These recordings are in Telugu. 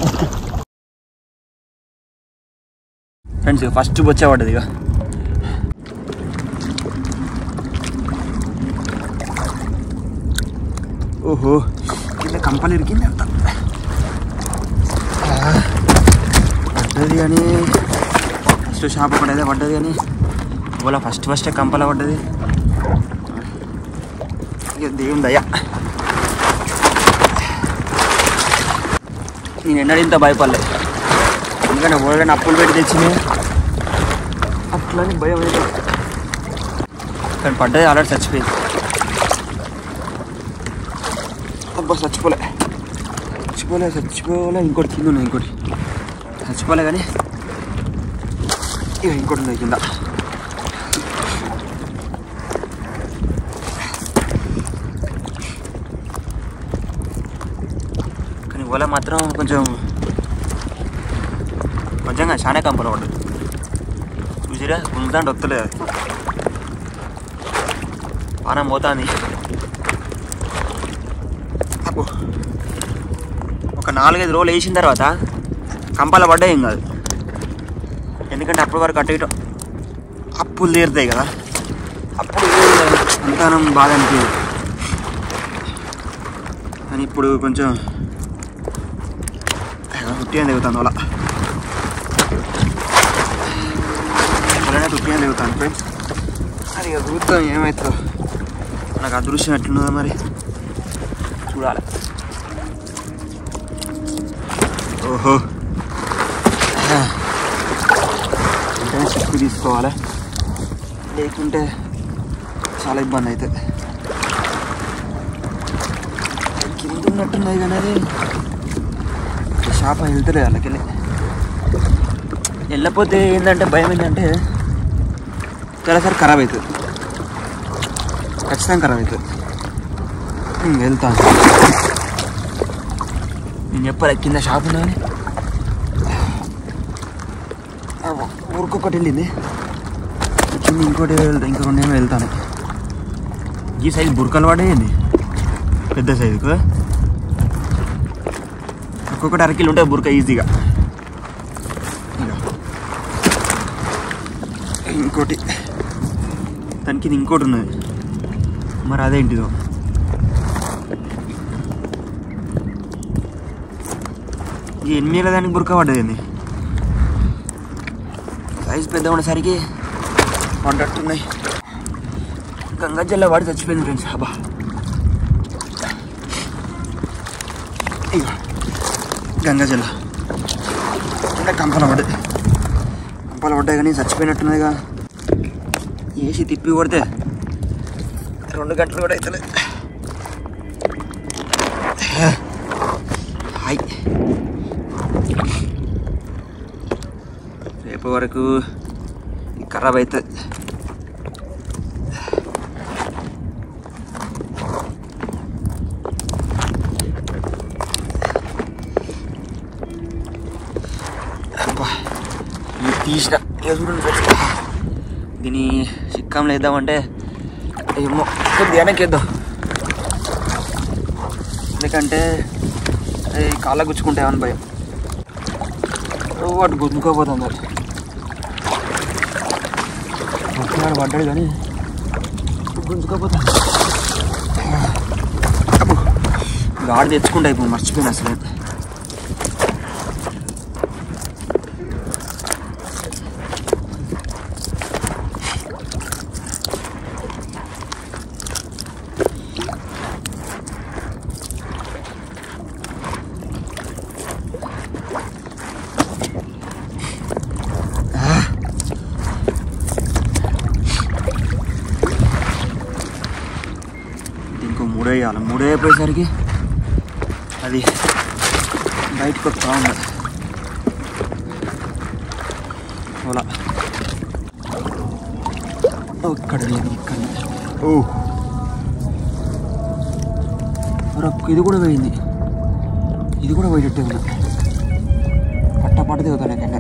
ఫ్రెండ్స్ ఫస్ట్ వచ్చే పడ్డది ఇక ఓహో కింద కంపలు ఇరికింది అంత ఆ, పడ్డది కానీ ఫస్ట్ షాప్ ఒకటి అయితే పడ్డది కానీ ఓలా ఫస్ట్ ఫస్టే కంపల పడ్డది ఇక దేవుని దయ నేను ఎన్నడూ ఇంత భయపడలే ఎందుకంటే ఓడని అప్పులు పెట్టి తెచ్చింది అట్లని భయం అయితే కానీ పడ్డది ఆల్రెడీ చచ్చిపోయింది అబ్బా చచ్చిపోలే చచ్చిపోలే చచ్చిపోలే ఇంకోటి కింద ఉన్నాయి ఇంకోటి చచ్చిపోలే కానీ ఇక ఇంకోటి ఉన్నాయి కింద కానీ ఓల మాత్రం కొంచెం కొంచెంగా చాలా కంపలు పడ్డది చూసిరా గుంజాంటి వస్తలేదు అది పానం పోతుంది అబ్బో. ఒక నాలుగైదు రోజులు వేసిన తర్వాత కంపల పడ్డా ఏం కాదు ఎందుకంటే అప్పటి వరకు అటు ఇటు అప్పులు తీరుతాయి కదా అప్పుడు అంతానం బాగా అనిపించదు కానీ ఇప్పుడు కొంచెం తుట్టిగా దిగుతాను అలా అలానే తుట్టిగా దిగుతాను ఫ్రెండ్స్ అది ఇక చూద్దాం ఏమవుతుందో నాకు అదృశ్యం ఎట్లున్నదో మరి చూడాలి ఓహో వెంటనే చిక్కు తీసుకోవాలి లేకుంటే చాలా ఇబ్బంది అవుతుంది కింద ఉన్నట్టున్నాయి కానీ అది షాప్ వెళ్తలే వాళ్ళకెళ్ళి వెళ్ళకపోతే ఏంటంటే భయం ఏంటంటే చాలాసారి ఖరాబ్ అవుతుంది ఖచ్చితంగా ఖరాబ్ అవుతుంది ఉమ్, వెళ్తాను నేను చెప్పాలి కింద షాప్ ఉన్నా అని ఊరికొకటి వెళ్ళింది కింద ఇంకోటి వెళ్తా ఇంకా రెండు ఏమో వెళ్తాను ఈ సైజు బురకలు పడేయండి పెద్ద సైజుకు ఒక్కొక్కటి అరకిలు ఉంటుంది బురక ఈజీగా ఇక. ఇంకోటి దానికి ఇది ఇంకోటి ఉన్నది మరి అదేంటిదో ఈ ఎనిమిది దానికి బురక పడ్డది సైజ్ పెద్ద ఉండేసరికి పడ్డట్టున్నాయి గంగా జల్ల వాడి చచ్చిపోయింది ఫ్రెండ్స్ అబ్బా ఇగో గంగా జల్ల అంటే కంపల పడ్డది కంపల పడ్డాయి కానీ చచ్చిపోయినట్టున్నదిగా ఏసి తిప్పి కొడితే రెండు గంటలు కూడా అవుతలే హాయ్ రేపు వరకు ఇది ఖరాబ్ అవుతుంది అబ్బా, ఇది తీసిన ఇక చూడండి ఫ్రెండ్స్ దీని సిక్కంలో వేద్దామంటే ఏమో కొద్దిగా వెనక్కి వేద్దాం ఎందుకంటే అది కాళ్ళ గుచ్చుకుంటాయని భయం ఓ, వాటి గుంజుకోపోతాం మరి ఒకసారి పడ్డాడు కానీ గుంజుకోపోతా అబ్బో, గాడి తెచ్చుకుంటా ఇప్పుడు మర్చిపోయిన అసలు ఇంకో మూడే వేయాలి మూడే అయిపోయేసరికి అది బయటకు వస్తూ ఉంది అలా ఓ, ఇక్కడ లేదు ఇక్కడ ఓ మరొక్క ఇది కూడా పోయింది ఇది కూడా పోయేటట్టే ఉంది పట్ట పట్ట దిగుతాను కింద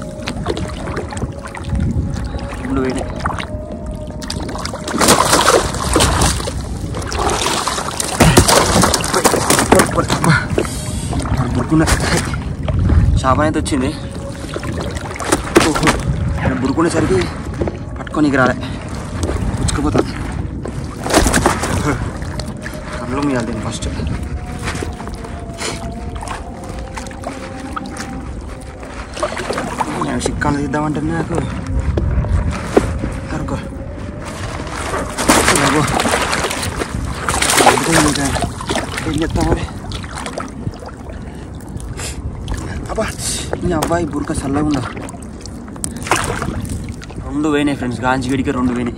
రెండు పోయినాయి బురుకున్న షాప్ అయితే వచ్చింది ఓహో ఇక్కడ బురుకునేసరికి పట్టుకొని రాలే పుచ్చుకుపోతుంది కళ్ళు మీయాలి దీన్ని ఫస్ట్ నేను చిక్కాలు తీద్దామంటే నాకు అనుకో అగో. ఎందుకు ఇంకా ఏం చెప్తా మరి అబ్బా ఈ అబ్బాయి బురక చల్లగా ఉందా రెండు పోయినాయి ఫ్రెండ్స్ గాంచి గడికి రెండు పోయినాయి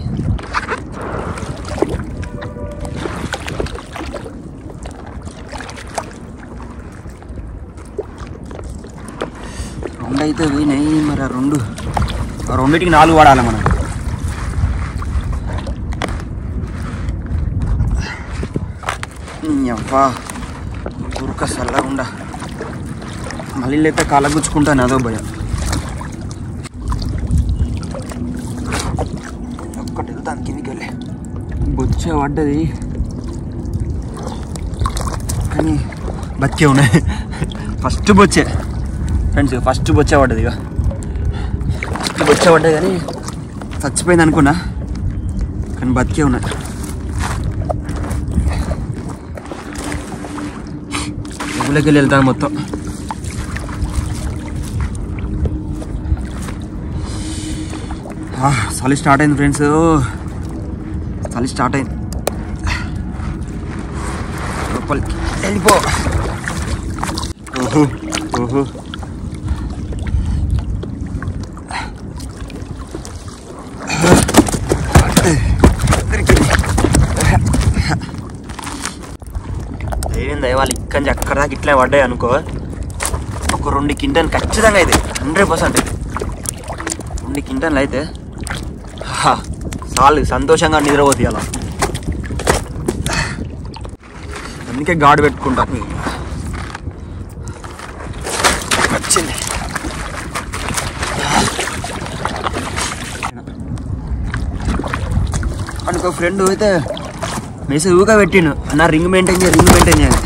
రెండు అయితే పోయినాయి మరి ఆ రెండు ఆ రెండింటికి నాలుగు వాడాలి మనం నీ అబ్బా గురుక చల్లగా ఉండ మళ్ళీ అయితే కాళ్ళ గుచ్చుకుంటాను అదో భయం ఒక్కటి వెళ్తాను కిందికి వెళ్ళి బొచ్చే పడ్డది కానీ బతికే ఉన్నాయి ఫస్ట్ బొచ్చే ఫ్రెండ్స్ ఫస్ట్ బొచ్చే పడ్డది ఇక ఫస్ట్ బొచ్చే పడ్డది కానీ చచ్చిపోయింది అనుకున్నా కానీ బతికే ఉన్నాయి ఊళ్ళోకి వెళ్ళి వెళ్తాను మొత్తం ఆ, చలి స్టార్ట్ అయింది ఫ్రెండ్స్ చలి స్టార్ట్ అయింది లోపలికి వెళ్ళిపో ఓహో ఓహో దొరికింది. ధైర్యం దయవాలి ఇక్కడి నుంచి అక్కడ దాకా ఇట్లా పడ్డాయి అనుకో ఒక రెండు కింటన్ ఖచ్చితంగా అయితే హండ్రెడ్ పర్సెంట్ రెండు కింటన్లు అయితే హా, చాలు సంతోషంగా నిద్రపోతాయి అలా అందుకే గాడు పెట్టుకుంటా వచ్చింది అనుకో ఫ్రెండ్ అయితే మెసేజ్ ఊగా పెట్టిండు అన్న రింగ్ మెయింటైన్ చేయ రింగ్ మెయింటైన్ చేయాలి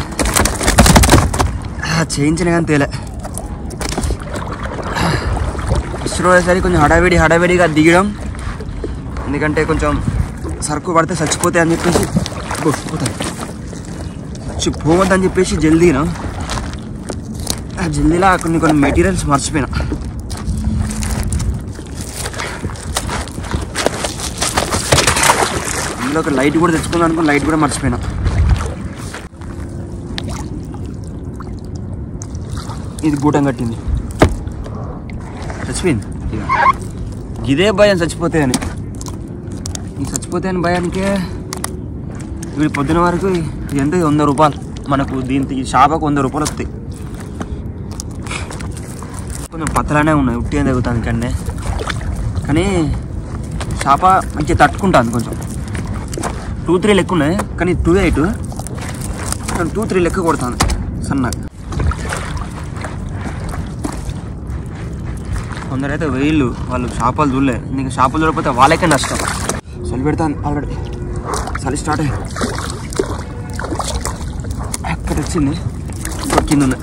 ఆ, చేయించిన కానీ తేలే ఫస్ట్ రోజు సరి కొంచెం హడావిడి హడావిడిగా దిగడం ఎందుకంటే కొంచెం సరుకు పడితే చచ్చిపోతాయి అని చెప్పేసి ఓ, పోతాయి చచ్చిపోవద్దని చెప్పేసి జల్దీను ఆ జల్దీలా కొన్ని కొన్ని మెటీరియల్స్ మర్చిపోయినా అందులో ఒక లైట్ కూడా తెచ్చుకుందాం అనుకుని లైట్ కూడా మర్చిపోయినా ఇది గూటం కట్టింది చచ్చిపోయింది ఇక ఇదే భయం చచ్చిపోతే అని ఈ చచ్చిపోతే అని భయానికే వీడి పొద్దున వరకు ఇది ఎంత ఇది వంద రూపాయలు మనకు దీనికి ఈ షాపకు వంద రూపాయలు వస్తాయి కొంచెం పతలానే ఉన్నాయి ఉట్టి ఏం తగ్గుతుంది కన్నే కానీ షాప మంచిగా తట్టుకుంటుంది కొంచెం టూ త్రీ లెక్క ఉన్నాయి కానీ టూ ఎయిట్ కానీ టూ త్రీ లెక్క కొడుతుంది సన్నగా కొందరైతే వెయిళ్ళు వాళ్ళు చేపలు చూడలే నీకు చేపలు చూడకపోతే వాళ్ళకే నష్టం చలి పెడతాను ఆల్రెడీ చలి స్టార్ట్ అయ్యి అక్కడ వచ్చింది ఇంకో కింద ఉంది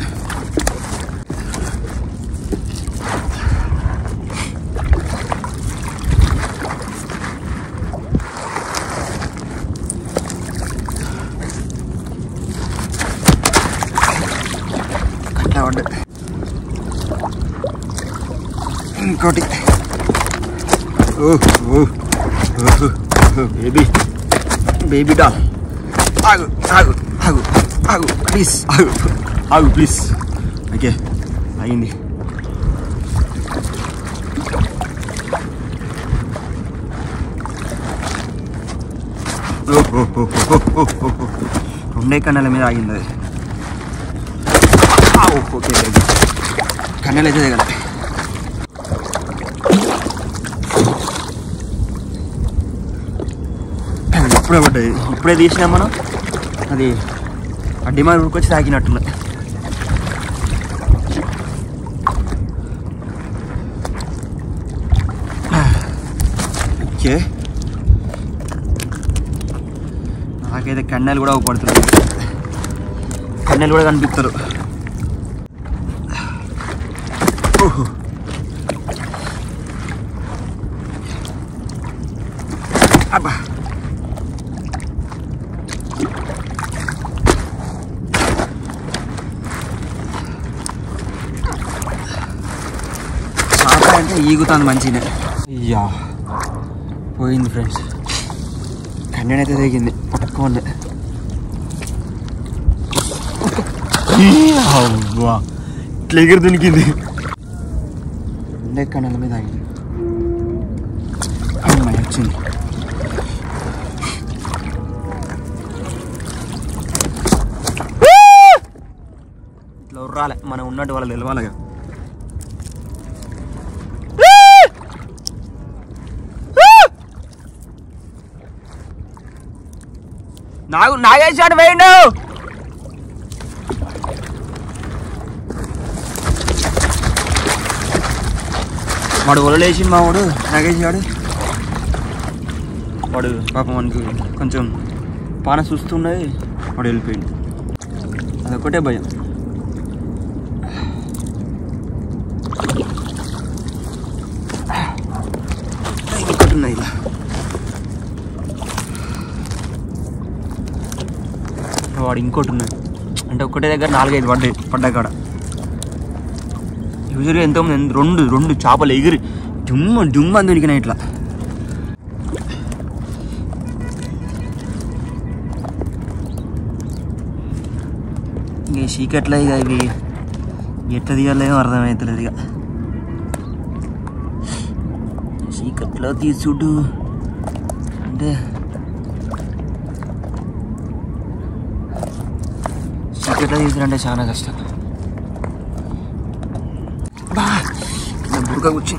కట్లా పడ్డది ఇంకోటి oh oh baby baby doll ఆగు ఆగు ఆగు ఆగు ప్లీజ్ ఆగు ఆగు ప్లీజ్ ఓకే అయింది రెండే కన్నెల మీద ఆగింది అది ఆ, ఓకే బేబీ కన్నెలు అయితే దిగలే ఇప్పుడే పడ్డది ఇప్పుడే తీసినా మనం అది ఆ డిమాండ్ ఉరికొచ్చి తాకినట్టున్నది ఓకే నాకైతే కన్నెలు కూడా పడుతున్నాయి కన్నెలు కూడా కనిపిస్తారు అబ్బా చేప అంటే ఈగుతుంది మంచిగా అయ్యా పోయింది ఫ్రెండ్స్ కన్నెనైతే తెగింది పట్టుకోండి అవ్వా ఇట్లా ఎగిరి దునికింది ఉండే కన్నెల మీద ఆగింది అమ్మాయి వచ్చింది ఇట్లా ఉర్రాలే మనం ఉన్నట్టు వాళ్ళు నిలవాలి కదా నాగు నాగేశాడు వేయండు వాడు ఒలలేసి మా వాడు నాగేశాడు వాడు పాపం మనకి కొంచెం పాన చూస్తున్నది వాడు వెళ్ళిపోయింది అదొకటే భయం ఇంకొకటి ఉన్నది ఇలా వాడు ఇంకోటి ఉన్నది అంటే ఒక్కటే దగ్గర నాలుగైదు పడ్డాయి పడ్డా కాడ యూజువల్గా ఎంతోమంది ఎంత- రెండు రెండు చేపలు ఎగిరి డుమ్మ డుమ్మ అని దొరికినాయి ఇట్లా ఇంక ఈ చీకట్లో ఇక ఇవి ఎట్లా తీయాలేమో అర్థమవుతలేదు ఇక చీకట్లో తీసుడు అంటే చీకట్లో తీసుడంటే చాలా కష్టం బా నా బురక కూర్చి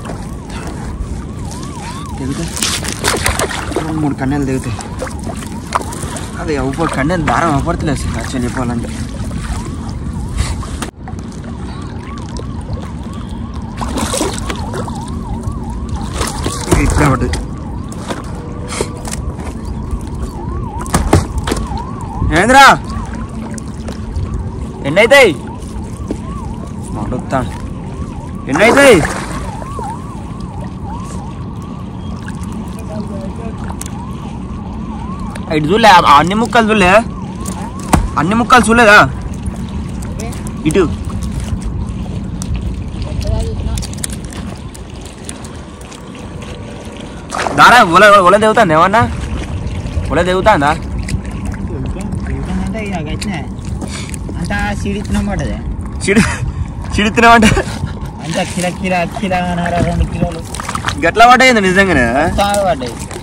తెగుతాయి రెండు మూడు కన్నెలు తెగుతాయి అది అవ్వ కన్నెలు దారం అవ్వట్లేదు అసలు యాక్చువల్ చెప్పాలంటే ఇక ఇప్పుడే పడ్డది ఏంద్రా ఎన్నైతాయి మడుతాను ఎన్నైతాయి ఇటు చూడలే ఆ అన్ని ముక్కలు చూడలే అన్ని ముక్కలు చూడలేదా ఇటు దారా ఒల ఒల దేవుతాంది ఏమన్నా ఒల దేవుతాందా అంటే ఇక గట్టినే అంత సిడిచ్చినాం పడ్డది చిడి చిడుతున్నామంటే అంత కిల కిల కిల అన్నారా రెండు కిలోలు గట్ల పడ్డాయింది నిజంగానే తాడు పడ్డాయి